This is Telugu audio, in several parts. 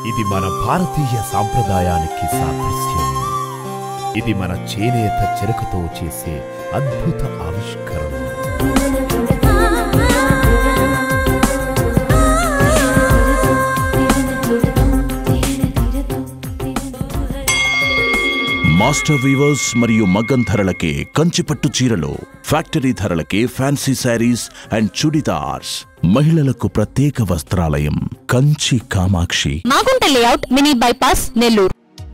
ఇది మన భారతీయ సాంప్రదాయానికి సాదృశ్యం ఇది మన చేనేత చెరకుతో చేసే అద్భుత ఆవిష్కరణ మాస్టర్ వీవర్స్ మరియు మగ్గం ధరలకే కంచిపట్టు చీరలు ఫ్యాక్టరీ ధరలకే ఫ్యాన్సీ శారీస్ అండ్ చుడిదార్స్ మహిళలకు ప్రత్యేక వస్త్రాలయం Kanchi Kamakshi Magunta layout mini bypass Nellore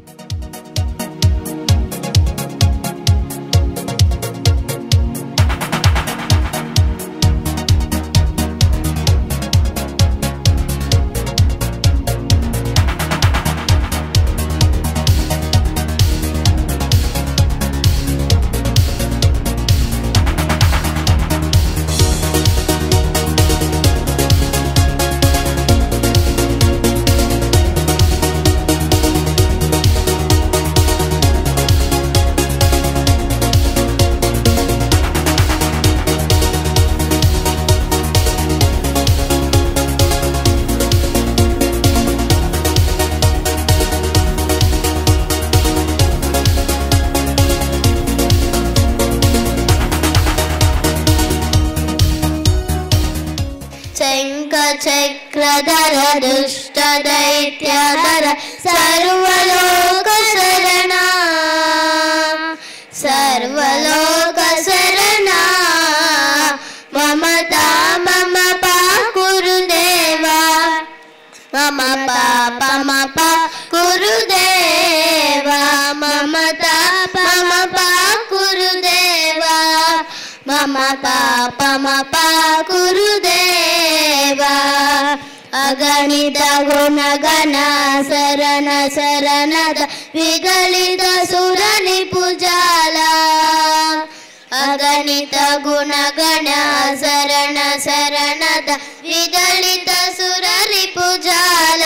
శంఖ చక్రధర దుష్ట దైత్యధర సర్వలోక శరణ సర్వలోక శరణ మమతా మమ పాకురు దేవా మమ పాప మప కురుదేవా మమతా మమ పాకురుదేవా మమ పాప మప కురుదేవా అగణిత గుణగణ శరణ శరణద విగలిత సురని పూజాల అగణిత గుణగణ శరణ శరణద విదళిత సురరి పూజాల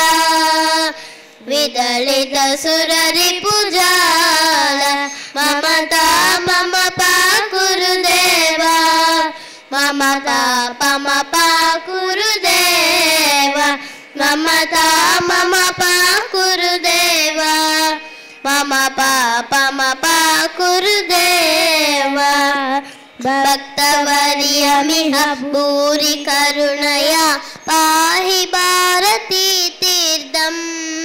విదళిత సురరి పూజాల మమతా మమ పాకురుదేవా మమతా పమ పాకురుదేవా మమతా మమ పాకురుదేవా మమ పాపమ పాకురుదేవా భక్తవర్యమిహ భూరి కరుణయా పాహి భారతీ తీర్థం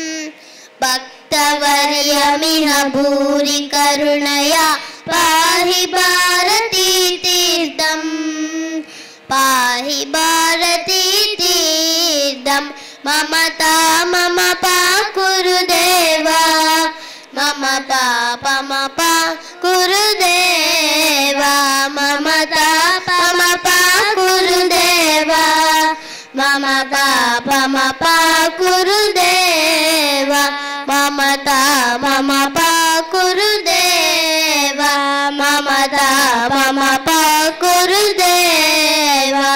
భక్తవర్యమిహ భూరి కరుణయా పాహి భారతీ తీర్థం పాహి భారతీ తీర్థం మమతా మమ పాకురుదేవా మమ పాపమ పాకురుదేవా మమతా పమ పాకురుదేవా మమ పాపమ పాకురుదేవా మమతా మమ పాకురుదేవా మమతా మమ పాకురుదేవా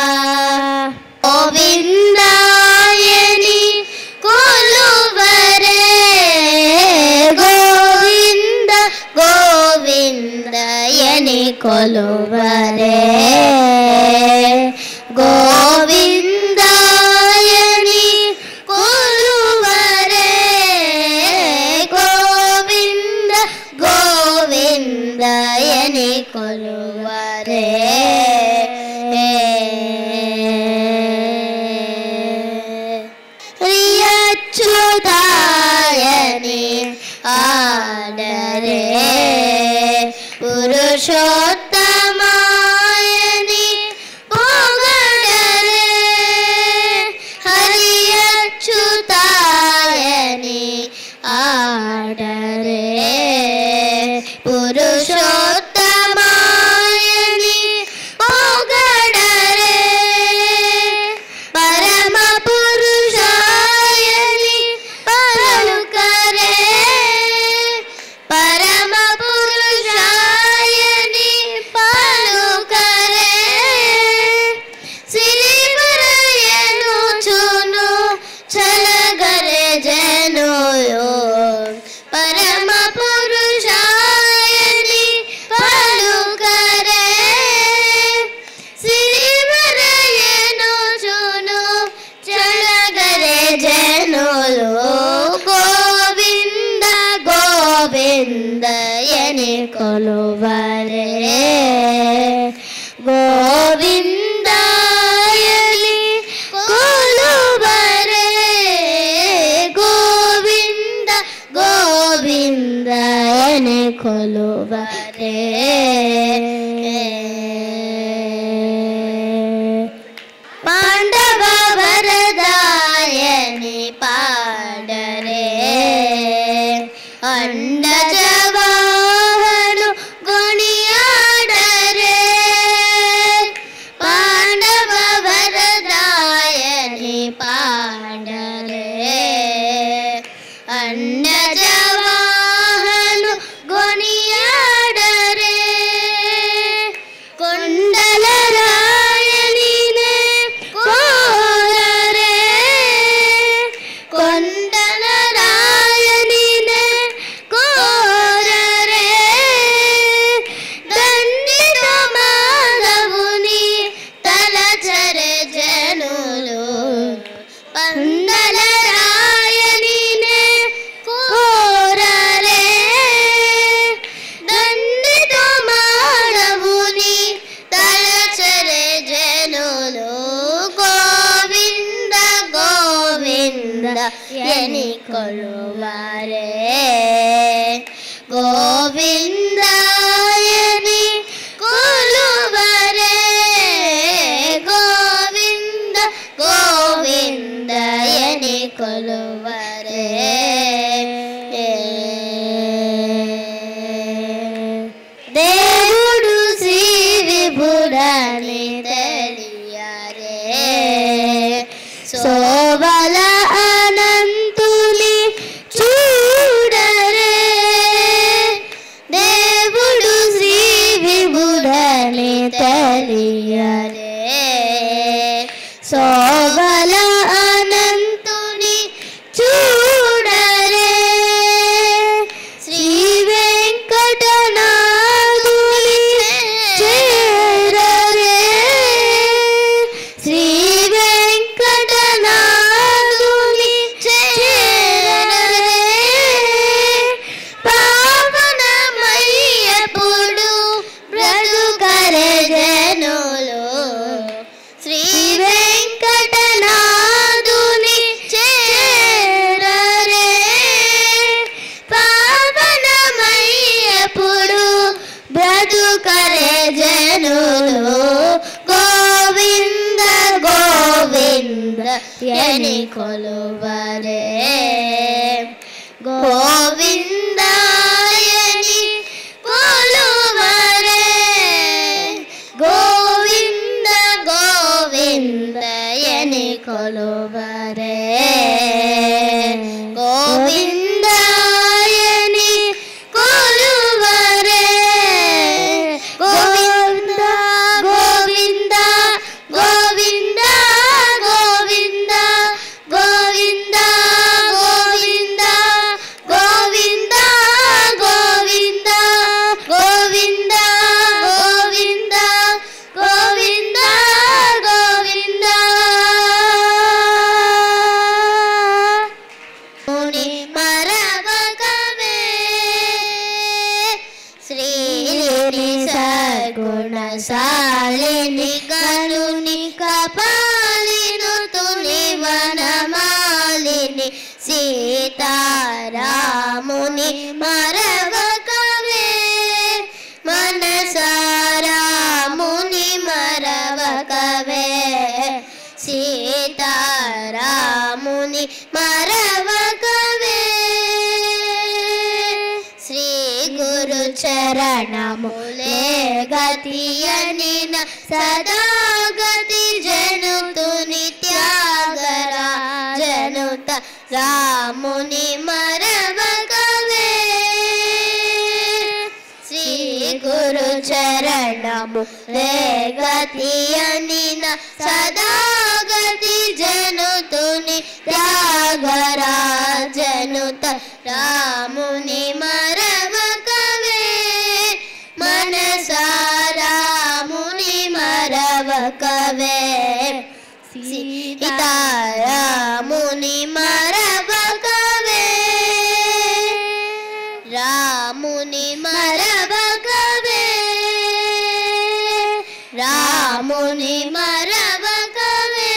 గోవిందాయని కొలువరే గోవింద గోవిందయని కొలువరే గోవిందాయని కొలువరే గోవింద గోవిందయని కొలువరే ప్రియచ్యుతాయని ఆడరే పురుషోత్తమాయని పొగడరే హరియచ్యుతాయని ఆడరే పురుషోత్తమాయని పొగడరే పరమ పురుషాయని పలుకరే పరమ పురుషాయని ಪಾಂಡವ ವರದಾಯನಿ ಪಾಡರೆ ಅಂಡಜವಾಹನು ಗುಣಿಯಾಡರೆ ಪಾಂಡವ ವರದಾಯನಿ ಪಾಡರೆ ಅಂಡಜವಾಹನು ಗುಣಿಯಾಡರೆ ಕೊಂಡಲರಾಯನಿನೆ ಕೋರರೆ ಕೊಂಡಲರಾಯನಿನೆ ಕೋರರೆ ದಂಡಿತ ಮಾಧವುನಿ ತಲಚರೆ ಜನುಲು ಕೊಂಡಲರಾಯನಿನೆ ಕೋರರೆ ದಂಡಿತ ಮಾಡವುನಿ ತಲಚರೆ ಜನುಲು ಗೋವಿಂದ ಗೋವಿಂದ ಎನಿಕೊಳ್ಳುವರೆ ಗೋವಿಂದ ಎನಿ ಕೊಲುವರೆ ಗೋವಿಂದ ಗೋವಿಂದ ಎನಿಕೊಳ್ಳುವರೆ దేవుడు శ్రీ విభుడని తెలియరే శోభల అనంతుని చూడరే దేవుడు శ్రీ విభుడని తెలియరే శోభల అనంతుని చూడరే శ్రీ వెంకటనాథుని చేరరే శ్రీ వెంకటనాథుని చేరరే పావనమయ్యప్పుడు బ్రతుకరే జనులు శ్రీ వెంకటనాథుని చేరరే పావనమయ్యప్పుడు బ్రతుకరే జనులు గోవింద గోవింద ఎని కొలువరే గోవిందాయని కొలువరే గోవింద గోవింద ఎని కొలువరే గోవిందాయని కొలువరే గోవింద గోవింద గోవింద గోవింద గోవింద గోవింద గోవింద గోవింద గోవింద గోవింద గోవింద గోవింద ముని మరవకవే శ్రీని సగుణశాలిని గనుని కపాలిను తుని వనమాలిని సీతారాముని మరవకవే మనసారాముని మరవకవే సీతారాముని మరవకవే శ్రీ గురు చరణములే గతియనిన సదా గతి జనుతుని త్యాగరా జనుత రాముని మరవకవే శ్రీ గురు చరణము గతి అనిన సదా గతి జనుతుని త్యాగరాజనుత రాముని మరవకవే మనసారాముని మరవకవే సీతారాముని మరవకవే రాముని మరవకవే రాముని మరవకవే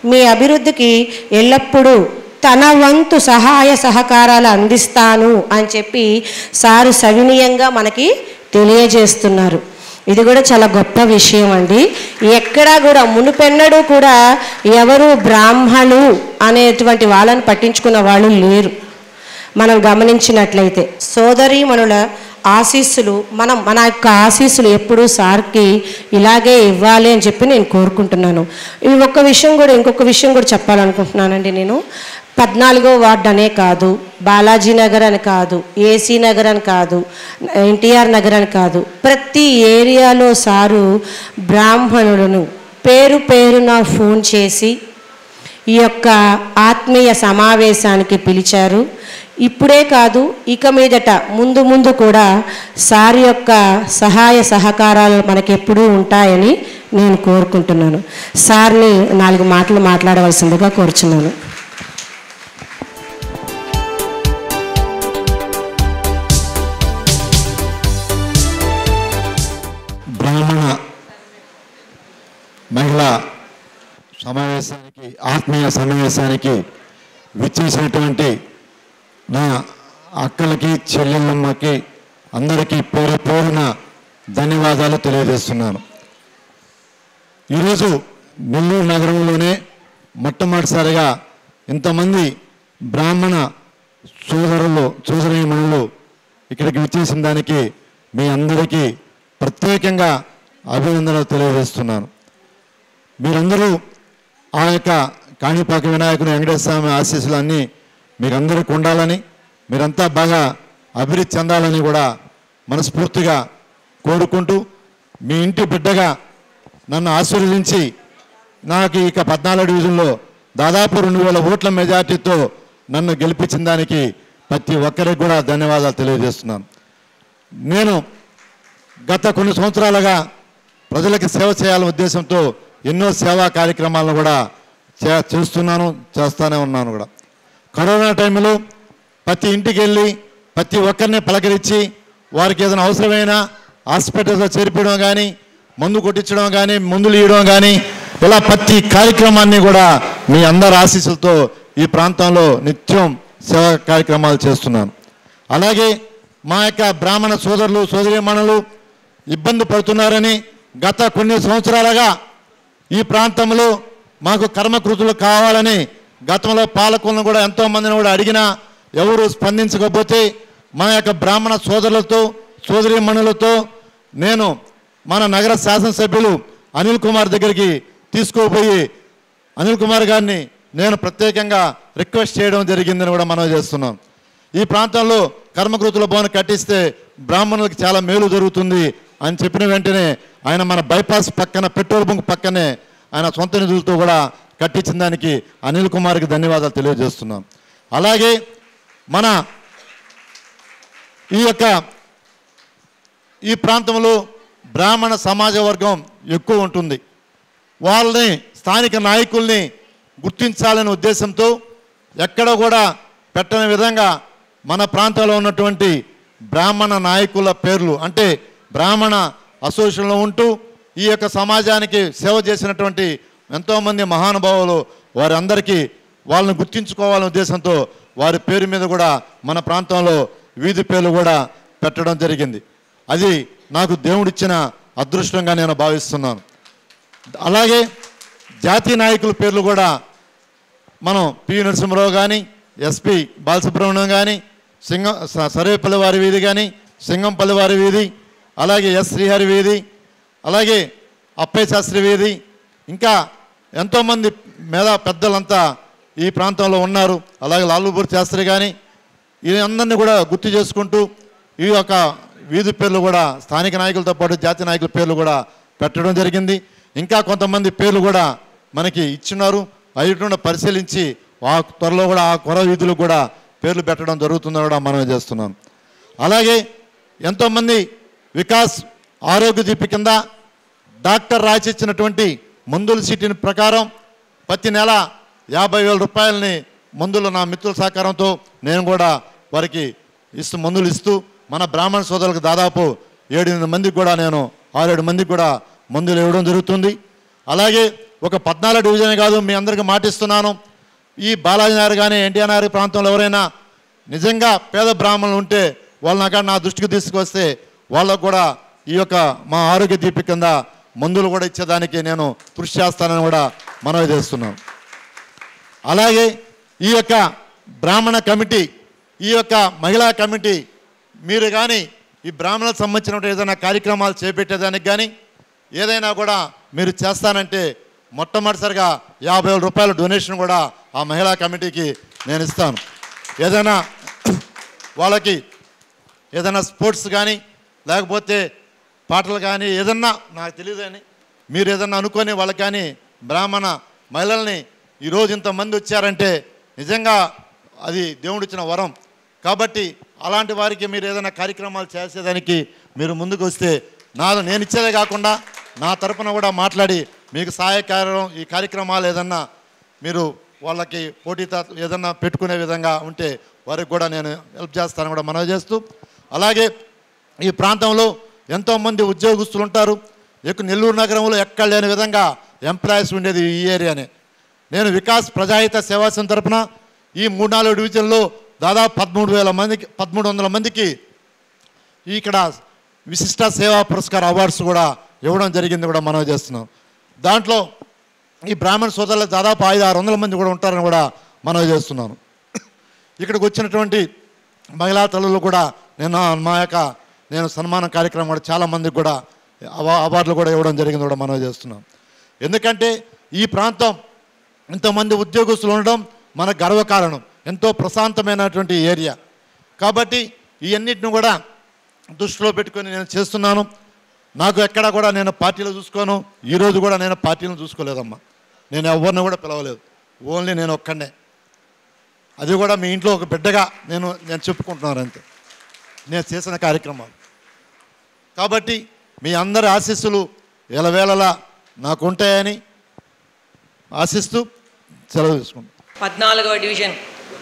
మీ అభివృద్ధికి ఎల్లప్పుడూ తన వంతు సహాయ సహకారాలు అందిస్తాను అని చెప్పి సారు సవినీయంగా మనకి తెలియజేస్తున్నారు ఇది కూడా చాలా గొప్ప విషయం అండి ఎక్కడా కూడా మునుపెన్నడూ కూడా ఎవరు బ్రాహ్మణు అనేటువంటి వాళ్ళని పట్టించుకున్న వాళ్ళు లేరు మనం గమనించినట్లయితే సోదరీమణుల ఆశీస్సులు మనం మన యొక్క ఆశీస్సులు ఎప్పుడూ సార్కి ఇలాగే ఇవ్వాలి అని చెప్పి నేను కోరుకుంటున్నాను ఈ ఒక్క విషయం కూడా ఇంకొక విషయం కూడా చెప్పాలనుకుంటున్నానండి నేను పద్నాలుగో వార్డు అనే కాదు బాలాజీ నగర్ అని కాదు ఏసీ నగర్ అని కాదు ఎన్టీఆర్ నగర్ అని కాదు ప్రతి ఏరియాలో సారు బ్రాహ్మణులను పేరు పేరున ఫోన్ చేసి ఈ యొక్క ఆత్మీయ సమావేశానికి పిలిచారు ఇప్పుడే కాదు ఇక మీదట ముందు ముందు కూడా సార్ యొక్క సహాయ సహకారాలు మనకెప్పుడూ ఉంటాయని నేను కోరుకుంటున్నాను సార్ని నాలుగు మాటలు మాట్లాడవలసిందిగా కోరుచున్నాను బ్రాహ్మణ మహిళా సమావేశానికి ఆత్మీయ సమావేశానికి విచ్చేసినటువంటి నా అక్కలకి చెల్లెళ్ళమ్మకి అందరికీ పేరు పేరున ధన్యవాదాలు తెలియజేస్తున్నాను ఈరోజు నెల్లూరు నగరంలోనే మొట్టమొదటిసారిగా ఇంతమంది బ్రాహ్మణ సోదరులు సోదరీమణులు ఇక్కడికి విచ్చేసిన దానికి మీ అందరికీ ప్రత్యేకంగా అభినందనలు తెలియజేస్తున్నాను మీరందరూ ఆ యొక్క కాణిపాక వినాయకుని వెంకటేశ్వర స్వామి ఆశీస్సులు అన్నీ మీరందరికీ ఉండాలని మీరంతా బాగా అభివృద్ధి చెందాలని కూడా మనస్ఫూర్తిగా కోరుకుంటూ మీ ఇంటి బిడ్డగా నన్ను ఆశీర్వదించి నాకు ఇక పద్నాలుగు డివిజన్లో దాదాపు రెండు వేల ఓట్ల మెజార్టీతో నన్ను గెలిపించిన దానికి ప్రతి ఒక్కరికి కూడా ధన్యవాదాలు తెలియజేస్తున్నాను నేను గత కొన్ని సంవత్సరాలుగా ప్రజలకు సేవ చేయాలనే ఉద్దేశంతో ఎన్నో సేవా కార్యక్రమాలను కూడా చే చేస్తున్నాను చేస్తూనే ఉన్నాను కూడా కరోనా టైంలో ప్రతి ఇంటికి వెళ్ళి ప్రతి ఒక్కరిని పలకరించి వారికి ఏదైనా అవసరమైన హాస్పిటల్స్లో చేర్పడం కానీ మందు కొట్టించడం కానీ మందులు ఇవ్వడం కానీ ఇలా ప్రతి కార్యక్రమాన్ని కూడా మీ అందరి ఆశీస్సులతో ఈ ప్రాంతంలో నిత్యం సేవా కార్యక్రమాలు చేస్తున్నాను అలాగే మా యొక్క బ్రాహ్మణ సోదరులు సోదరీమణులు ఇబ్బంది పడుతున్నారని గత కొన్ని సంవత్సరాలుగా ఈ ప్రాంతంలో మాకు కర్మకృతులు కావాలని గతంలో పాలకులను కూడా ఎంతో మందిని కూడా అడిగినా ఎవరు స్పందించకపోతే మా యొక్క బ్రాహ్మణ సోదరులతో సోదరీమణులతో నేను మన నగర శాసనసభ్యులు అనిల్ కుమార్ దగ్గరికి తీసుకుపోయి అనిల్ కుమార్ గారిని నేను ప్రత్యేకంగా రిక్వెస్ట్ చేయడం జరిగిందని కూడా మనం చేస్తున్నాం ఈ ప్రాంతంలో కర్మకృతుల భవనం కట్టిస్తే బ్రాహ్మణులకు చాలా మేలు జరుగుతుంది అని చెప్పిన వెంటనే ఆయన మన బైపాస్ పక్కన పెట్రోల్ బంక్ పక్కనే ఆయన సొంత నిధులతో కూడా కట్టించిన దానికి అనిల్ కుమార్కి ధన్యవాదాలు తెలియజేస్తున్నాం అలాగే మన ఈ యొక్క ఈ ప్రాంతంలో బ్రాహ్మణ సమాజ వర్గం ఎక్కువ ఉంటుంది వాళ్ళని స్థానిక నాయకుల్ని గుర్తించాలనే ఉద్దేశంతో ఎక్కడ కూడా పెట్టని విధంగా మన ప్రాంతంలో ఉన్నటువంటి బ్రాహ్మణ నాయకుల పేర్లు అంటే బ్రాహ్మణ అసోసియేషన్లో ఉంటూ ఈ యొక్క సమాజానికి సేవ చేసినటువంటి ఎంతోమంది మహానుభావులు వారందరికీ వాళ్ళని గుర్తించుకోవాలనే ఉద్దేశంతో వారి పేరు మీద కూడా మన ప్రాంతంలో వీధి పేర్లు కూడా పెట్టడం జరిగింది అది నాకు దేవుడిచ్చిన అదృష్టంగా నేను భావిస్తున్నాను అలాగే జాతీయ నాయకుల పేర్లు కూడా మనం పి నరసింహరావు కానీ ఎస్పి బాలసుబ్రహ్మణ్యం కానీ సింగం స- సర్వేపల్లి వారి వీధి కానీ సింగంపల్లి వారి వీధి అలాగే ఎస్ శ్రీహరి వీధి అలాగే అప్పయ్య శాస్త్రి వీధి ఇంకా ఎంతోమంది మేధా పెద్దలంతా ఈ ప్రాంతంలో ఉన్నారు అలాగే లాలుపూర్ శాస్త్రి కానీ ఈ అందరినీ కూడా గుర్తు చేసుకుంటూ ఈ యొక్క వీధి పేర్లు కూడా స్థానిక నాయకులతో పాటు జాతీయ నాయకుల పేర్లు కూడా పెట్టడం జరిగింది ఇంకా కొంతమంది పేర్లు కూడా మనకి ఇచ్చినారు అవి కూడా పరిశీలించి ఆ త్వరలో కూడా ఆ కొర వీధులకు కూడా పేర్లు పెట్టడం జరుగుతుందని కూడా మనం చేస్తున్నాం అలాగే ఎంతోమంది వికాస్ ఆరోగ్య దీపి కింద డాక్టర్ రాసిచ్చినటువంటి మందుల సీటిని ప్రకారం ప్రతి నెల యాభై వేల రూపాయలని మందులు నా మిత్రుల సహకారంతో నేను కూడా వారికి ఇస్తూ మందులు ఇస్తూ మన బ్రాహ్మణ సోదరులకు దాదాపు ఏడెనిమిది మందికి కూడా నేను ఆరేడు మందికి కూడా మందులు ఇవ్వడం జరుగుతుంది అలాగే ఒక పద్నాలుగు డివిజన్ కాదు మీ అందరికీ మాటిస్తున్నాను ఈ బాలాజీ నగర్ కానీ ఎన్టీఆర్ నగర్ ప్రాంతంలో ఎవరైనా నిజంగా పేద బ్రాహ్మణులు ఉంటే వాళ్ళని అక్కడ నా దృష్టికి తీసుకొస్తే వాళ్ళకు కూడా ఈ యొక్క మా ఆరోగ్య దీపి కింద మందులు కూడా ఇచ్చేదానికి నేను కృషి చేస్తానని కూడా మనవి చేస్తున్నాను అలాగే ఈ యొక్క బ్రాహ్మణ కమిటీ ఈ యొక్క మహిళా కమిటీ మీరు కానీ ఈ బ్రాహ్మణులకు సంబంధించిన ఏదైనా కార్యక్రమాలు చేపట్టేదానికి కానీ ఏదైనా కూడా మీరు చేస్తానంటే మొట్టమొదటిసారిగా యాభై వేల రూపాయల డొనేషన్ కూడా ఆ మహిళా కమిటీకి నేను ఇస్తాను ఏదైనా వాళ్ళకి ఏదైనా స్పోర్ట్స్ కానీ లేకపోతే పాటలు కానీ ఏదన్నా నాకు తెలియదు అని మీరు ఏదన్నా అనుకొని వాళ్ళకి కానీ బ్రాహ్మణ మహిళల్ని ఈరోజు ఇంతమంది వచ్చారంటే నిజంగా అది దేవుడిచ్చిన వరం కాబట్టి అలాంటి వారికి మీరు ఏదైనా కార్యక్రమాలు చేసేదానికి మీరు ముందుకు వస్తే నా నేను ఇచ్చేదే కాకుండా నా తరపున కూడా మాట్లాడి మీకు సహాయకారం ఈ కార్యక్రమాలు ఏదన్నా మీరు వాళ్ళకి పోటీత ఏదన్నా పెట్టుకునే విధంగా ఉంటే వారికి కూడా నేను హెల్ప్ చేస్తానని కూడా మనవి చేస్తూ అలాగే ఈ ప్రాంతంలో ఎంతోమంది ఉద్యోగస్తులు ఉంటారు ఎక్కువ నెల్లూరు నగరంలో ఎక్కడ లేని విధంగా ఎంప్లాయీస్ ఉండేది ఈ ఏరియానే నేను వికాస్ ప్రజాహిత సేవా సంఘం తరపున ఈ మూడు నాలుగు డివిజన్లో దాదాపు పదమూడు వేల మందికి పదమూడు వందల మందికి ఇక్కడ విశిష్ట సేవా పురస్కార అవార్డ్స్ కూడా ఇవ్వడం జరిగింది కూడా మనం చేస్తున్నాం దాంట్లో ఈ బ్రాహ్మణ సోదరులు దాదాపు ఐదు ఆరు వందల మంది కూడా ఉంటారని కూడా మనం చేస్తున్నాను ఇక్కడికి వచ్చినటువంటి మహిళా తల్లులు కూడా నేను మా యొక్క నేను సన్మాన కార్యక్రమం కూడా చాలా మందికి కూడా అవా అవార్డులు కూడా ఇవ్వడం జరిగింది కూడా మనం చేస్తున్నాం ఎందుకంటే ఈ ప్రాంతం ఇంతమంది ఉద్యోగస్తులు ఉండడం మన గర్వకారణం ఎంతో ప్రశాంతమైనటువంటి ఏరియా కాబట్టి ఇవన్నిటిని కూడా దృష్టిలో పెట్టుకొని నేను చేస్తున్నాను నాకు ఎక్కడ కూడా నేను పార్టీలు చూసుకోను ఈరోజు కూడా నేను పార్టీలను చూసుకోలేదమ్మా నేను ఎవరిని కూడా పిలవలేదు ఓన్లీ నేను ఒక్కడే అది కూడా మీ ఇంట్లో ఒక బిడ్డగా నేను నేను చెప్పుకుంటున్నాను అంతే నేను చేసిన కార్యక్రమాలు కాబట్టి మీ అందరి ఆశీస్సులు ఎలవేళలా నాకు ఉంటాయని ఆశిస్తూ సెలవు తీసుకుంటాను పద్నాలుగవ డివిజన్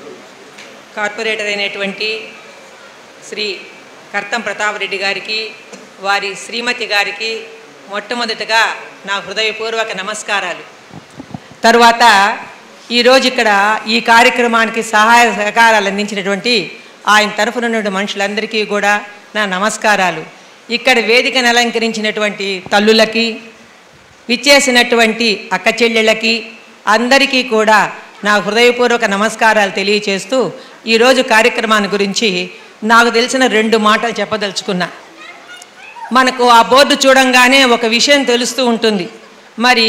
కార్పొరేటర్ అయినటువంటి శ్రీ కర్తం ప్రతాపరెడ్డి గారికి వారి శ్రీమతి గారికి మొట్టమొదటగా నా హృదయపూర్వక నమస్కారాలు తరువాత ఈరోజు ఇక్కడ ఈ కార్యక్రమానికి సహాయ సహకారాలు అందించినటువంటి ఆయన తరఫున ఉన్న మనుషులందరికీ కూడా నా నమస్కారాలు ఇక్కడ వేదికను అలంకరించినటువంటి తల్లులకి విచ్చేసినటువంటి అక్క చెల్లెళ్ళకి అందరికీ కూడా నా హృదయపూర్వక నమస్కారాలు తెలియచేస్తూ ఈరోజు కార్యక్రమాన్ని గురించి నాకు తెలిసిన రెండు మాటలు చెప్పదలుచుకున్నా మనకు ఆ బోర్డు చూడంగానే ఒక విషయం తెలుస్తూ ఉంటుంది మరి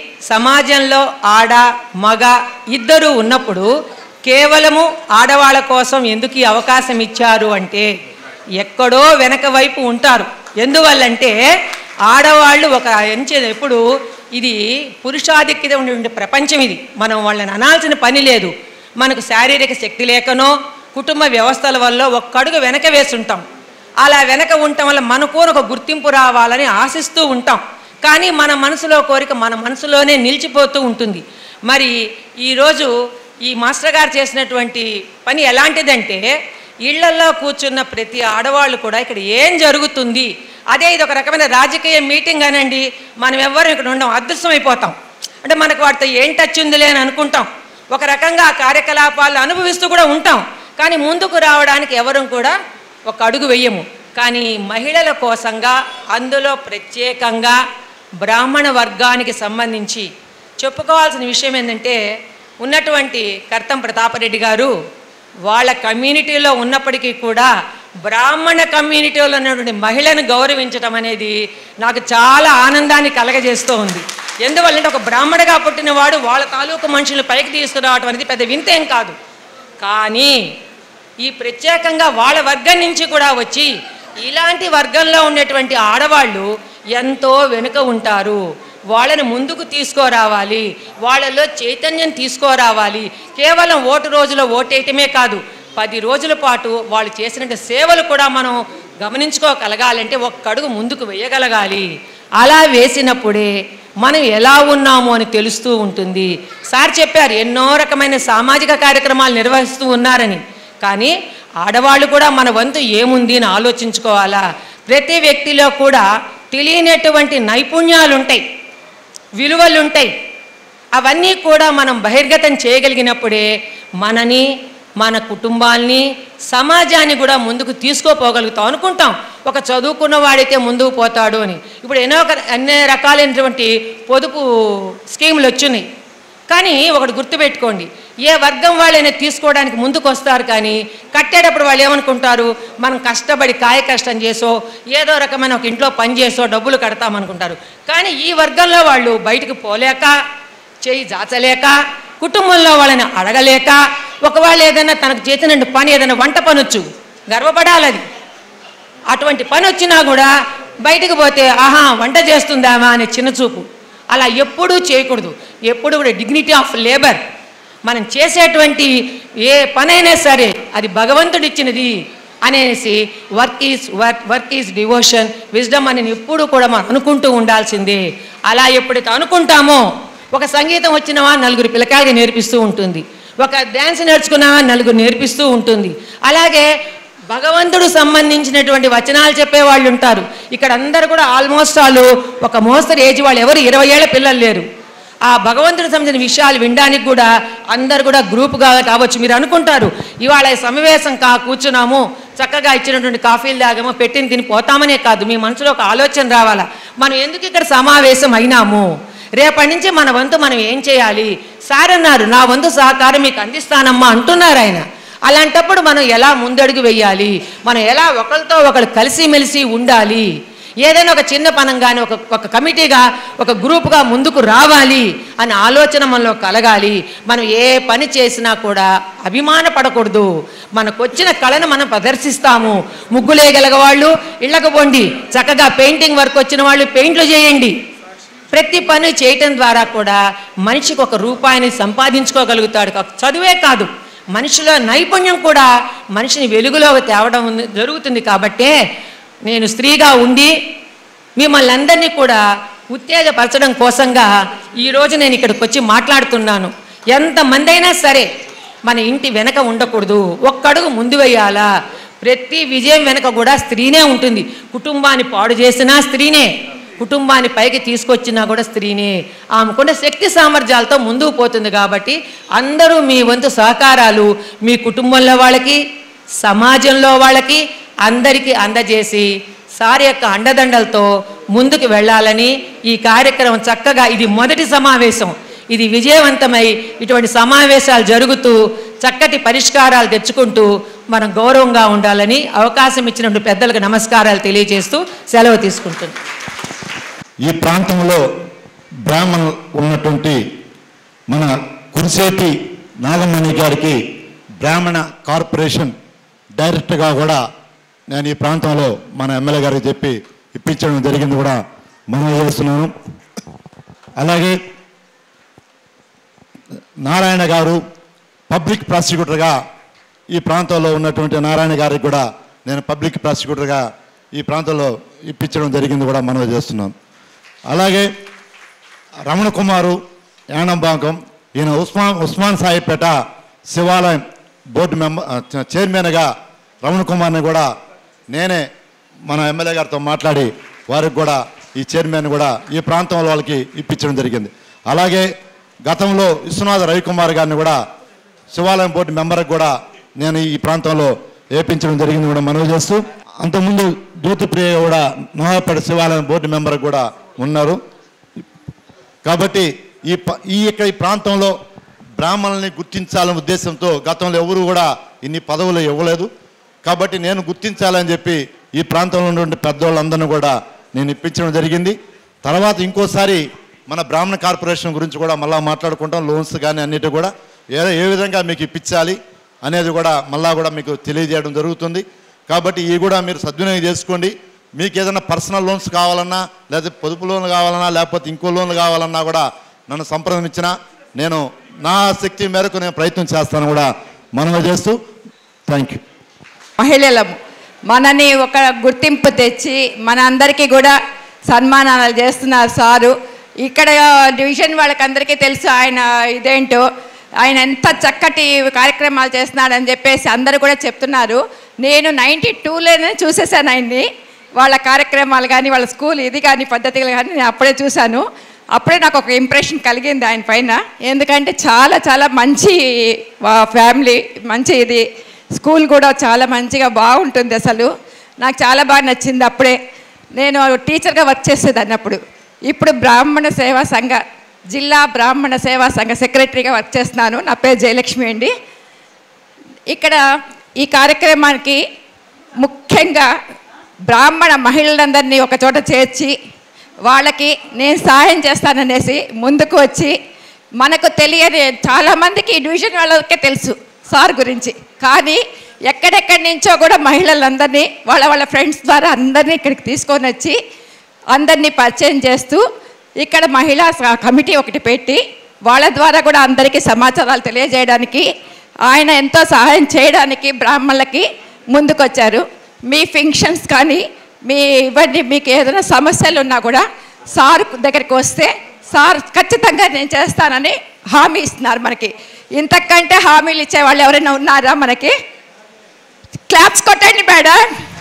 సమాజంలో ఆడ మగ ఇద్దరు ఉన్నప్పుడు కేవలము ఆడవాళ్ళ కోసం ఎందుకు ఈ అవకాశం ఇచ్చారు అంటే ఎక్కడో వెనక వైపు ఉంటారు ఎందువల్లంటే ఆడవాళ్ళు ఒక ఎంచే ఎప్పుడు ఇది పురుషాధిక్యత ఉండే ప్రపంచం ఇది మనం వాళ్ళని అనాల్సిన పని లేదు మనకు శారీరక శక్తి లేకనో కుటుంబ వ్యవస్థల వల్ల ఒక్కడుగు వెనక వేసుంటాం అలా వెనక ఉండటం వల్ల మనకు ఒక గుర్తింపు రావాలని ఆశిస్తూ ఉంటాం కానీ మన మనసులో కోరిక మన మనసులోనే నిలిచిపోతూ ఉంటుంది మరి ఈరోజు ఈ మాస్టర్ గారు చేసినటువంటి పని ఎలాంటిదంటే ఇళ్లల్లో కూర్చున్న ప్రతి ఆడవాళ్ళు కూడా ఇక్కడ ఏం జరుగుతుంది అదే ఇది ఒక రకమైన రాజకీయ మీటింగ్ అనండి మనం ఎవ్వరం ఇక్కడ ఉండం అదృశ్యమైపోతాం అంటే మనకు వాటితో ఏం టచ్ ఉందిలే అని అనుకుంటాం ఒక రకంగా ఆ కార్యకలాపాలు అనుభవిస్తూ కూడా ఉంటాం కానీ ముందుకు రావడానికి ఎవరు కూడా ఒక అడుగు వెయ్యము కానీ మహిళల కోసంగా అందులో ప్రత్యేకంగా బ్రాహ్మణ వర్గానికి సంబంధించి చెప్పుకోవాల్సిన విషయం ఏంటంటే ఉన్నటువంటి కర్తం ప్రతాపరెడ్డి గారు వాళ్ళ కమ్యూనిటీలో ఉన్నప్పటికీ కూడా బ్రాహ్మణ కమ్యూనిటీలో ఉన్నటువంటి మహిళను గౌరవించడం అనేది నాకు చాలా ఆనందాన్ని కలగజేస్తూ ఉంది ఎందువల్లంటే ఒక బ్రాహ్మణగా పుట్టినవాడు వాళ్ళ తాలూకు మనుషులు పైకి తీసుకురావడం అనేది పెద్ద వింతేం కాదు కానీ ఈ ప్రత్యేకంగా వాళ్ళ వర్గం నుంచి కూడా వచ్చి ఇలాంటి వర్గంలో ఉండేటువంటి ఆడవాళ్ళు ఎంతో వెనుక ఉంటారు వాళ్ళని ముందుకు తీసుకురావాలి వాళ్ళలో చైతన్యం తీసుకురావాలి కేవలం ఓటు రోజులో ఓటేయటమే కాదు పది రోజుల పాటు వాళ్ళు చేసిన సేవలు కూడా మనం గమనించుకోగలగాలంటే ఒక్కడుగు ముందుకు వేయగలగాలి అలా వేసినప్పుడే మనం ఎలా ఉన్నాము అని తెలుస్తూ ఉంటుంది సార్ చెప్పారు ఎన్నో రకమైన సామాజిక కార్యక్రమాలు నిర్వహిస్తూ ఉన్నారని కానీ ఆడవాళ్ళు కూడా మన వంతు ఏముంది అని ఆలోచించుకోవాలా ప్రతి వ్యక్తిలో కూడా తెలియనటువంటి నైపుణ్యాలు ఉంటాయి విలువలు ఉంటాయి అవన్నీ కూడా మనం బహిర్గతం చేయగలిగినప్పుడే మనని మన కుటుంబాల్ని సమాజాన్ని కూడా ముందుకు తీసుకోపోగలుగుతాం అనుకుంటాం ఒక చదువుకున్న వాడైతే ముందుకు పోతాడు అని ఇప్పుడు ఎన్నో ఒక- అన్ని రకాలైనటువంటి పొదుపు స్కీములు వచ్చినాయి కానీ ఒకటి గుర్తుపెట్టుకోండి ఏ వర్గం వాళ్ళైనా తీసుకోవడానికి ముందుకు వస్తారు కానీ కట్టేటప్పుడు వాళ్ళు ఏమనుకుంటారు మనం కష్టపడి కాయ కష్టం చేసో ఏదో రకమైన ఒక ఇంట్లో పని చేసో డబ్బులు కడతామనుకుంటారు కానీ ఈ వర్గంలో వాళ్ళు బయటకు పోలేక చేయి జాచలేక కుటుంబంలో వాళ్ళని అడగలేక ఒకవేళ ఏదైనా తనకు చేసినట్టు పని ఏదైనా వంట పనొచ్చు గర్వపడాలి అది అటువంటి పని వచ్చినా కూడా బయటకు పోతే ఆహా వంట చేస్తుందామా అనే చిన్న చూపు అలా ఎప్పుడూ చేయకూడదు ఎప్పుడు కూడా డిగ్నిటీ ఆఫ్ లేబర్ మనం చేసేటువంటి ఏ పనైనా సరే అది భగవంతుడు ఇచ్చినది అనేసి work is work work is devotion wisdom అని ఎప్పుడు కూడా మనం అనుకుంటూ ఉండాల్సిందే అలా ఎప్పుడైతే అనుకుంటామో ఒక సంగీతం వచ్చినవా నలుగురు పిల్లకాయలకి నేర్పిస్తూ ఉంటుంది ఒక డ్యాన్స్ నేర్చుకున్నావా నలుగురు నేర్పిస్తూ ఉంటుంది అలాగే భగవంతుడు సంబంధించినటువంటి వచనాలు చెప్పే వాళ్ళు ఉంటారు ఇక్కడ అందరు కూడా ఆల్మోస్ట్ వాళ్ళు ఒక మోస్తరు ఏజ్ వాళ్ళు ఎవరు ఇరవై ఏళ్ళ పిల్లలు లేరు ఆ భగవంతుడికి సంబంధించిన విషయాలు వినడానికి కూడా అందరు కూడా గ్రూప్గా కావచ్చు మీరు అనుకుంటారు ఇవాళ ఈ సమావేశం కా కూర్చున్నాము చక్కగా ఇచ్చినటువంటి కాఫీలు తాగాము పెట్టిన తిని పోతామనే కాదు మీ మనసులో ఒక ఆలోచన రావాలా మనం ఎందుకు ఇక్కడ సమావేశం అయినాము రేపటి నుంచి మన వంతు మనం ఏం చేయాలి సార్ అన్నారు నా వంతు సహకారం మీకు అందిస్తానమ్మా అంటున్నారు ఆయన అలాంటప్పుడు మనం ఎలా ముందడుగు వెయ్యాలి మనం ఎలా ఒకరితో ఒకరు కలిసిమెలిసి ఉండాలి ఏదైనా ఒక చిన్న పనం కానీ ఒక ఒక కమిటీగా ఒక గ్రూప్గా ముందుకు రావాలి అనే ఆలోచన మనలో కలగాలి మనం ఏ పని చేసినా కూడా అభిమానపడకూడదు మనకు వచ్చిన కళను మనం ప్రదర్శిస్తాము ముగ్గులేయగలగ వాళ్ళు ఇళ్ళకు పోండి చక్కగా పెయింటింగ్ వర్క్ వచ్చిన వాళ్ళు పెయింట్లు చేయండి ప్రతి పని చేయటం ద్వారా కూడా మనిషికి ఒక రూపాయిని సంపాదించుకోగలుగుతాడు కా- చదువే కాదు మనిషిలో నైపుణ్యం కూడా మనిషిని వెలుగులోకి తేవడం ఉంది- జరుగుతుంది కాబట్టే నేను స్త్రీగా ఉండి మిమ్మల్ని అందరినీ కూడా ఉత్తేజపరచడం కోసంగా ఈరోజు నేను ఇక్కడికి వచ్చి మాట్లాడుతున్నాను ఎంతమంది అయినా సరే మన ఇంటి వెనక ఉండకూడదు ఒక్కడుగు ముందు వేయాలా ప్రతి విజయం వెనక కూడా స్త్రీనే ఉంటుంది కుటుంబాన్ని పాడు చేసినా స్త్రీనే కుటుంబాన్ని పైకి తీసుకొచ్చినా కూడా స్త్రీనే ఆమెకున్న శక్తి సామర్థ్యాలతో ముందుకు పోతుంది కాబట్టి అందరూ మీ వంతు సహకారాలు మీ కుటుంబంలో వాళ్ళకి సమాజంలో వాళ్ళకి అందరికీ అందజేసి సార్ యొక్క అండదండలతో ముందుకు వెళ్ళాలని ఈ కార్యక్రమం చక్కగా ఇది మొదటి సమావేశం ఇది విజయవంతమై ఇటువంటి సమావేశాలు జరుగుతూ చక్కటి పరిష్కారాలు తెచ్చుకుంటూ మనం గౌరవంగా ఉండాలని అవకాశం ఇచ్చినటువంటి పెద్దలకు నమస్కారాలు తెలియజేస్తూ సెలవు తీసుకుంటున్నాను ఈ ప్రాంతంలో బ్రాహ్మణులు ఉన్నటువంటి మన కురిసేటి నాగమణి గారికి బ్రాహ్మణ కార్పొరేషన్ డైరెక్టర్గా కూడా నేను ఈ ప్రాంతంలో మన ఎమ్మెల్యే గారికి చెప్పి ఇప్పించడం జరిగింది కూడా మనం చేస్తున్నాను అలాగే నారాయణ గారు పబ్లిక్ ప్రాసిక్యూటర్గా ఈ ప్రాంతంలో ఉన్నటువంటి నారాయణ గారికి కూడా నేను పబ్లిక్ ప్రాసిక్యూటర్గా ఈ ప్రాంతంలో ఇప్పించడం జరిగింది కూడా మనం చేస్తున్నాం అలాగే రమణ కుమారు యానంబాంకం ఈయన ఉస్మాన్ ఉస్మాన్ సాయిపేట శివాలయం బోర్డు మెంబర్ చైర్మన్గా రమణ కుమార్ని కూడా నేనే మన ఎమ్మెల్యే గారితో మాట్లాడి వారికి కూడా ఈ చైర్మన్ కూడా ఈ ప్రాంతంలో వాళ్ళకి ఇప్పించడం జరిగింది అలాగే గతంలో విశ్వనాథ రవికుమార్ గారిని కూడా శివాలయం బోర్డు మెంబర్కి కూడా నేను ఈ ప్రాంతంలో ఏపించడం జరిగింది కూడా మనవి చేస్తూ అంతకుముందు జ్యోతిప్రియ కూడా నవాపేట శివాలయం బోర్డు మెంబర్ కూడా ఉన్నారు కాబట్టి ఈ ప- ఈ ఇక్కడ ఈ ప్రాంతంలో బ్రాహ్మణుల్ని గుర్తించాలనే ఉద్దేశంతో గతంలో ఎవరు కూడా ఇన్ని పదవులు ఇవ్వలేదు కాబట్టి నేను గుర్తించాలని చెప్పి ఈ ప్రాంతంలో ఉన్నటువంటి పెద్దవాళ్ళందరినీ కూడా నేను ఇప్పించడం జరిగింది తర్వాత ఇంకోసారి మన బ్రాహ్మణ కార్పొరేషన్ గురించి కూడా మళ్ళా మాట్లాడుకుంటాం లోన్స్ కానీ అన్నిటి కూడా ఏ ఏ విధంగా మీకు ఇప్పించాలి అనేది కూడా మళ్ళా కూడా మీకు తెలియజేయడం జరుగుతుంది కాబట్టి ఇవి కూడా మీరు సద్వినియోగం చేసుకోండి మీకు ఏదైనా పర్సనల్ లోన్స్ కావాలన్నా లేదా పొదుపు లోన్లు కావాలన్నా లేకపోతే ఇంకో లోన్లు కావాలన్నా కూడా నన్ను సంప్రదించిన నేను నా శక్తి మేరకు నేను ప్రయత్నం చేస్తాను కూడా మనవి చేస్తూ థ్యాంక్ యూ మహిళలము మనని ఒక గుర్తింపు తెచ్చి మన అందరికీ కూడా సన్మానాలు చేస్తున్నారు సారు ఇక్కడ డివిజన్ వాళ్ళకందరికీ తెలుసు ఆయన ఇదేంటో ఆయన ఎంత చక్కటి కార్యక్రమాలు చేస్తున్నాడని చెప్పేసి అందరూ కూడా చెప్తున్నారు నేను నైంటీ టూలోనే చూసేసాను ఆయన్ని వాళ్ళ కార్యక్రమాలు కానీ వాళ్ళ స్కూల్ ఇది కానీ పద్ధతులు కానీ నేను అప్పుడే చూశాను అప్పుడే నాకు ఒక ఇంప్రెషన్ కలిగింది ఆయన పైన ఎందుకంటే చాలా చాలా మంచి ఫ్యామిలీ మంచి ఇది స్కూల్ కూడా చాలా మంచిగా బాగుంటుంది అసలు నాకు చాలా బాగా నచ్చింది అప్పుడే నేను టీచర్గా వర్క్ చేసేదాన్ని అప్పుడు ఇప్పుడు బ్రాహ్మణ సేవా సంఘ జిల్లా బ్రాహ్మణ సేవా సంఘ సెక్రటరీగా వర్క్ చేస్తున్నాను నా పేరు జయలక్ష్మి అండి ఇక్కడ ఈ కార్యక్రమానికి ముఖ్యంగా బ్రాహ్మణ మహిళలందరినీ ఒక చోట చేర్చి వాళ్ళకి నేను సహాయం చేస్తాననేసి ముందుకు వచ్చి మనకు తెలియని చాలామందికి ఈ డివిజన్ వాళ్ళకే తెలుసు సార్ గురించి కానీ ఎక్కడెక్కడి నుంచో కూడా మహిళలందరినీ వాళ్ళ వాళ్ళ ఫ్రెండ్స్ ద్వారా అందరినీ ఇక్కడికి తీసుకొని వచ్చి అందరినీ పరిచయం చేస్తూ ఇక్కడ మహిళా స- కమిటీ ఒకటి పెట్టి వాళ్ళ ద్వారా కూడా అందరికీ సమాచారాలు తెలియజేయడానికి ఆయన ఎంతో సహాయం చేయడానికి బ్రాహ్మణులకి ముందుకొచ్చారు మీ ఫంక్షన్స్ కానీ మీ ఇవన్నీ మీకు ఏదైనా సమస్యలు ఉన్నా కూడా సార్ దగ్గరికి వస్తే సార్ ఖచ్చితంగా నేను చేస్తానని హామీ ఇస్తున్నారు మనకి ఇంతకంటే హామీలు ఇచ్చే వాళ్ళు ఎవరైనా ఉన్నారా మనకి క్లాప్స్ కొట్టండి మేడం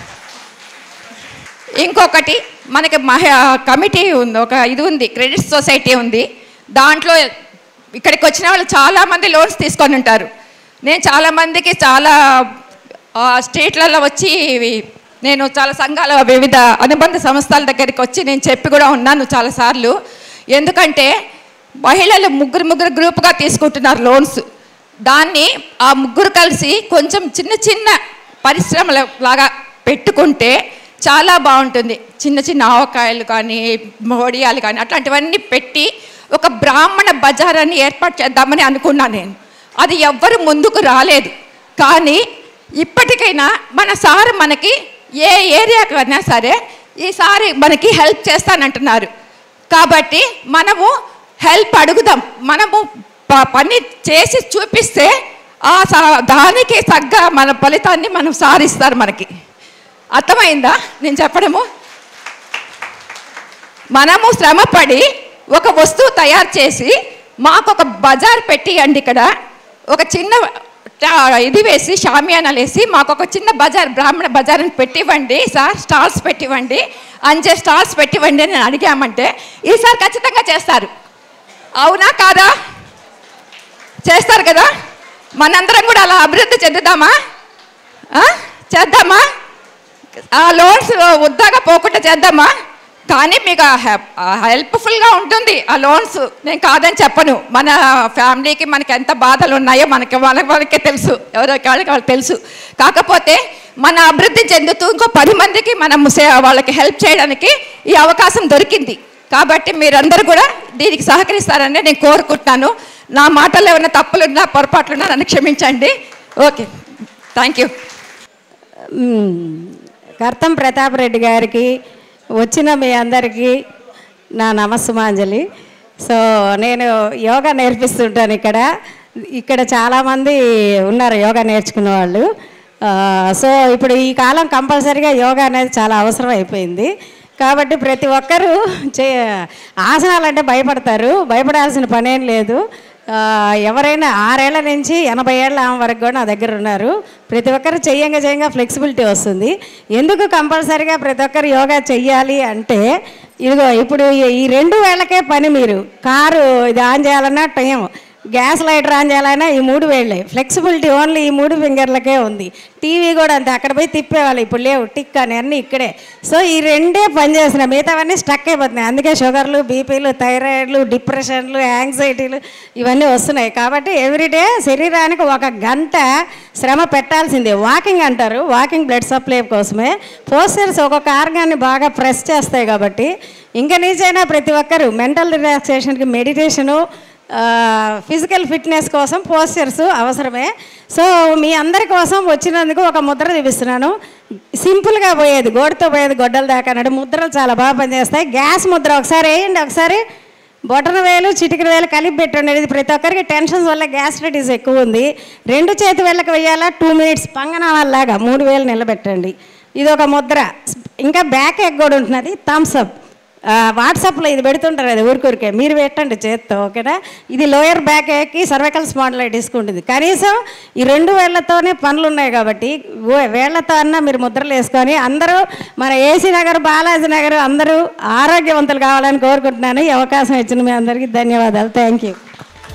ఇంకొకటి మనకి మహి కమిటీ ఉంది ఒక ఇది ఉంది క్రెడిట్ సొసైటీ ఉంది దాంట్లో ఇక్కడికి వచ్చిన వాళ్ళు చాలామంది లోన్స్ తీసుకొని ఉంటారు నేను చాలామందికి చాలా ఆ, స్టేట్లలో వచ్చి ఇవి- నేను చాలా సంఘాల వివిధ అనుబంధ సంస్థల దగ్గరికి వచ్చి నేను చెప్పి కూడా ఉన్నాను చాలాసార్లు ఎందుకంటే మహిళలు ముగ్గురు ముగ్గురు గ్రూప్గా తీసుకుంటున్నారు లోన్స్ దాన్ని ఆ ముగ్గురు కలిసి కొంచెం చిన్న చిన్న పరిశ్రమల లాగా పెట్టుకుంటే చాలా బాగుంటుంది చిన్న చిన్న ఆవకాయలు కానీ మోడియాలు కానీ అట్లాంటివన్నీ పెట్టి ఒక బ్రాహ్మణ బజారాన్ని ఏర్పాటు చేద్దామని అనుకున్నాను నేను అది ఎవ్వరు ముందుకు రాలేదు కానీ ఇప్పటికైనా మన సార్ మనకి ఏ ఏరియాకైనా సరే ఈసారి మనకి హెల్ప్ చేస్తానంటున్నారు కాబట్టి మనము హెల్ప్ అడుగుదాం మనము ప- పని చేసి చూపిస్తే ఆ స- దానికి తగ్గ మన ఫలితాన్ని మనం సాధిస్తారు మనకి అర్థమైందా నేను చెప్పడము మనము శ్రమపడి ఒక వస్తువు తయారు చేసి మాకు ఒక బజార్ పెట్టియండి ఇక్కడ ఒక చిన్న టా- ఇది వేసి షామియానాలు వేసి మాకు ఒక చిన్న బజార్ బ్రాహ్మణ బజార్ని పెట్టివ్వండి సార్ స్టాల్స్ పెట్టివ్వండి అంచే స్టాల్స్ పెట్టివ్వండి అని నేను అడిగామంటే ఈసారి ఖచ్చితంగా చేస్తారు అవునా కాదా చేస్తారు కదా మనందరం కూడా అలా అభివృద్ధి చెందుదామా ఆ? చేద్దామా ఆ లోన్స్ వద్దాగా పోకుండా చేద్దామా కానీ మీకు హెల్ప్ఫుల్గా ఉంటుంది ఆ లోన్స్ నేను కాదని చెప్పను మన ఫ్యామిలీకి మనకి ఎంత బాధలు ఉన్నాయో మనకి మన వాళ్ళకే తెలుసు ఎవరికి వాళ్ళకి వాళ్ళకి తెలుసు కాకపోతే మన అభివృద్ధి చెందుతూ ఇంకో పది మందికి మనం సే- వాళ్ళకి హెల్ప్ చేయడానికి ఈ అవకాశం దొరికింది కాబట్టి మీరందరూ కూడా దీనికి సహకరిస్తారని నేను కోరుకుంటున్నాను నా మాటల్లో ఏమైనా తప్పులున్నా పొరపాట్లున్నా నన్ను క్షమించండి okay thank you hmm. Kartham Pratap Reddy గారికి వచ్చిన మీ అందరికీ నా నమస్సుమాంజలి సో నేను యోగా నేర్పిస్తుంటాను ఇక్కడ ఇక్కడ చాలామంది ఉన్నారు యోగా నేర్చుకున్న వాళ్ళు ఆ, సో ఇప్పుడు ఈ కాలం కంపల్సరీగా యోగా అనేది చాలా అవసరం అయిపోయింది కాబట్టి ప్రతి ఒక్కరూ చే ఆసనాలు అంటే భయపడతారు భయపడాల్సిన పనేం లేదు ఆ, ఎవరైనా ఆరేళ్ల నుంచి ఎనభై ఏళ్ళ ఆమె వరకు కూడా నా దగ్గర ఉన్నారు ప్రతి ఒక్కరు చెయ్యంగా చెయ్యంగా ఫ్లెక్సిబిలిటీ వస్తుంది ఎందుకు కంపల్సరీగా ప్రతి ఒక్కరు యోగా చెయ్యాలి అంటే ఇదిగో ఇప్పుడు ఈ- ఈ రెండు వేళ్ళకే పని మీరు కారు ఇది ఆన్ చేయాలన్నా టైం గ్యాస్ లైటర్ ఆన్ చేయాలన్నా ఈ మూడు వేళ్ళే ఫ్లెక్సిబిలిటీ ఓన్లీ ఈ మూడు ఫింగర్లకే ఉంది టీవీ కూడా అంతే అక్కడ పోయి తిప్పేవాళ్ళు ఇప్పుడు లేవు టిక్ అని అన్నీ ఇక్కడే సో ఈ రెండే పనిచేస్తున్నాయి మిగతావన్నీ స్టక్ అయిపోతున్నాయి అందుకే షుగర్లు బీపీలు థైరాయిడ్లు డిప్రెషన్లు యాంగ్జైటీలు ఇవన్నీ వస్తున్నాయి కాబట్టి ఎవ్రీడే శరీరానికి ఒక గంట శ్రమ పెట్టాల్సిందే వాకింగ్ అంటారు వాకింగ్ బ్లడ్ సప్లై కోసమే పోస్టర్స్ ఒక్కొక్క ఆర్గాన్ని బాగా ప్రెస్ చేస్తాయి కాబట్టి ఇంకా నీచైనా ప్రతి ఒక్కరు మెంటల్ రిలాక్సేషన్కి మెడిటేషను ఫిజికల్ ఫిట్నెస్ కోసం పోస్చర్స్ అవసరమే సో మీ అందరి కోసం వచ్చినందుకు ఒక ముద్ర చూపిస్తున్నాను సింపుల్గా పోయేది గోడతో పోయేది గొడ్డల దాకా అన్నాడు ముద్రలు చాలా బాగా పనిచేస్తాయి గ్యాస్ ముద్ర ఒకసారి వేయండి ఒకసారి బొటన వేలు చిటికిన వేలు కలిపి పెట్టండి ఇది ప్రతి ఒక్కరికి టెన్షన్స్ వల్ల గ్యాస్ట్రైటిస్ ఎక్కువ ఉంది రెండు చేతి వేళ్ళకి వేయాలా టూ మినిట్స్ పంగనామాల్లాగా మూడు వేలు నిలబెట్టండి ఇది ఒక ముద్ర ఇంకా బ్యాక్ ఎగ్ కూడా ఉంటున్నది థమ్స్ అప్ ఆ, వాట్సాప్లో ఇది పెడుతుంటారు అది ఊరికూరికే మీరు పెట్టండి చేత్తో ఓకేనా ఇది లోయర్ బ్యాక్ ఎక్కి సర్వైకల్ స్పాండిలైటిస్కి ఉంటుంది కనీసం ఈ రెండు వేళ్లతోనే పనులు ఉన్నాయి కాబట్టి ఓ- వేళ్లతో అన్నా మీరు ముద్రలు వేసుకొని అందరూ మన ఏసీ నగర్ బాలాజీ నగర్ అందరూ ఆరోగ్యవంతులు కావాలని కోరుకుంటున్నాను ఈ అవకాశం ఇచ్చిన మీ అందరికీ ధన్యవాదాలు థ్యాంక్ యూ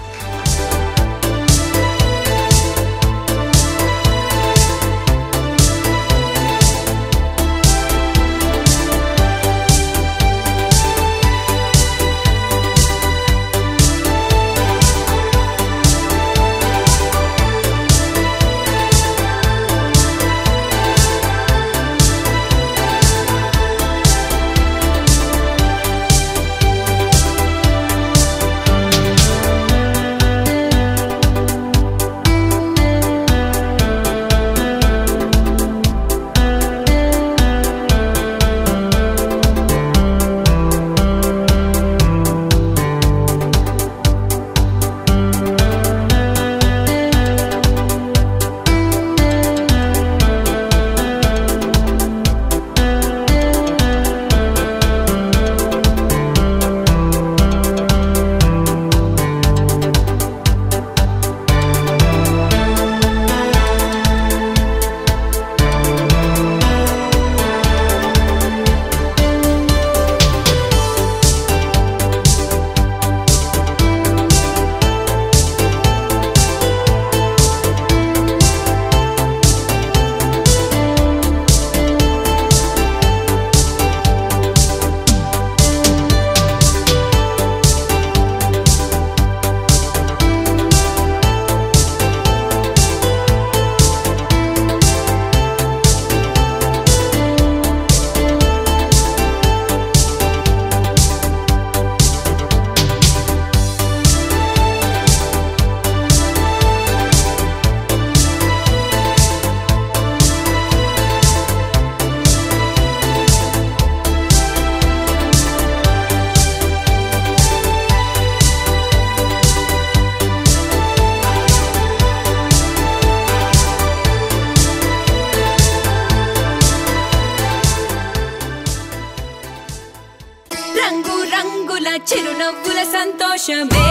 రంగు రంగుల చిరునవ్వుల సంతోషమే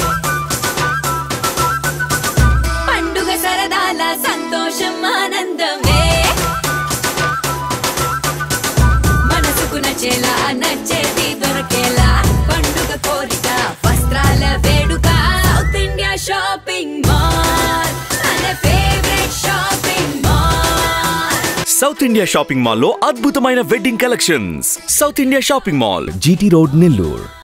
పండుగ సరదాల సంతోషం ఆనందమే మనసుకు నచ్చేలా నచ్చేది దొరకేలా పండుగ కోరిక వస్త్రాల వేడుక సౌత్ ఇండియా షాపింగ్ మాల్ మన favourite shopping mall south India shopping మాల్లో అద్భుతమైన wedding collections south India shopping mall GT road Nellore